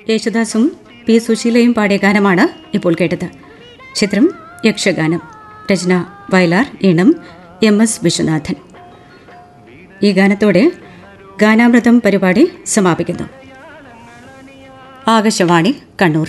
യേശുദാസും പി സുശീലയും പാടിയ ഗാനമാണ് ഇപ്പോൾ കേട്ടത് ചിത്രം യക്ഷഗാനം രചന വയലാർ ഈണം എം എസ് വിശ്വനാഥൻ ഈ ഗാനത്തോടെ ഗാനാമൃതം പരിപാടി സമാപിക്കുന്നു ആകാശവാണി കണ്ണൂർ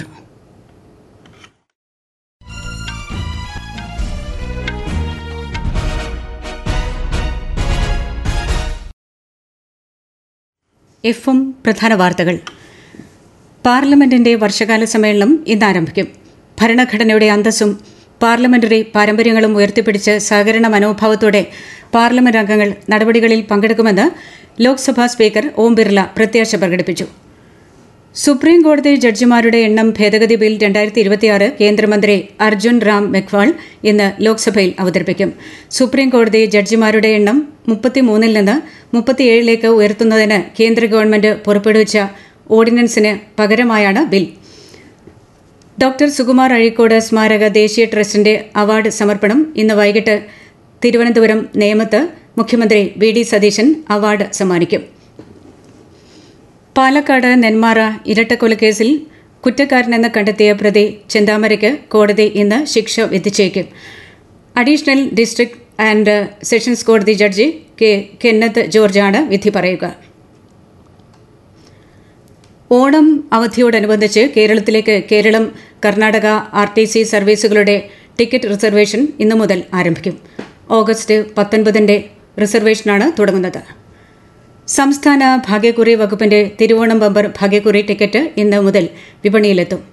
എഫ് എം പ്രധാന വാർത്തകൾ പാർലമെന്റിന്റെ വർഷകാല സമ്മേളനം ഇന്ന് ആരംഭിക്കും ഭരണഘടനയുടെ അന്തസ്സും പാർലമെന്ററി പാരമ്പര്യങ്ങളും ഉയർത്തിപ്പിടിച്ച് സഹകരണ മനോഭാവത്തോടെ പാർലമെന്റ് അംഗങ്ങൾ നടപടികളിൽ പങ്കെടുക്കുമെന്ന് ലോക്സഭാ സ്പീക്കർ ഓം ബിർല പ്രത്യാശ പ്രകടിപ്പിച്ചു സുപ്രീം കോടതി ജഡ്ജിമാരുടെ എണ്ണം ഭേദഗതി ബിൽ രണ്ടായിരത്തി ഇരുപത്തിയാറ് കേന്ദ്രമന്ത്രി അർജുൻ റാം മെഖ്വാൾ ഇന്ന് ലോക്സഭയിൽ അവതരിപ്പിക്കും സുപ്രീം കോടതി ജഡ്ജിമാരുടെ എണ്ണം മുപ്പത്തിമൂന്നിൽ നിന്ന് മുപ്പത്തിയേഴിലേക്ക് ഉയർത്തുന്നതിന് കേന്ദ്ര ഗവൺമെന്റ് പുറപ്പെടുവിച്ച ഓർഡിനൻസിന് പകരമായാണ് ബിൽ ഡോക്ടർ സുകുമാർ അഴീക്കോട് സ്മാരക ദേശീയ ട്രസ്റ്റിന്റെ അവാർഡ് സമർപ്പണം ഇന്ന് വൈകിട്ട് തിരുവനന്തപുരം നേമത്ത് മുഖ്യമന്ത്രി വി ഡി സതീശൻ അവാർഡ് സമ്മാനിക്കും പാലക്കാട് നെന്മാറ ഇരട്ടക്കൊലക്കേസിൽ കുറ്റക്കാരനെന്ന് കണ്ടെത്തിയ പ്രതി ചെന്താമരയ്ക്ക് കോടതി ഇന്ന് ശിക്ഷ വിധിച്ചേക്കും അഡീഷണൽ ഡിസ്ട്രിക്ട് ആൻഡ് സെഷൻസ് കോടതി ജഡ്ജി കെ കെന്നത്ത് ജോർജാണ് വിധി പറയുക ഓണം അവധിയോടനുബന്ധിച്ച് കേരളത്തിലേക്ക് Keralam Karnataka R T C സർവീസുകളുടെ ടിക്കറ്റ് റിസർവേഷൻ ഇന്നു മുതൽ ആരംഭിക്കും ഓഗസ്റ്റ് പത്തൊൻപതിന്റെ റിസർവേഷനാണ് തുടങ്ങുന്നത് സംസ്ഥാന ഭാഗ്യക്കുറി വകുപ്പിന്റെ തിരുവോണം ബമ്പർ ഭാഗ്യക്കുറി ടിക്കറ്റ് ഇന്ന് മുതൽ വിപണിയിലെത്തും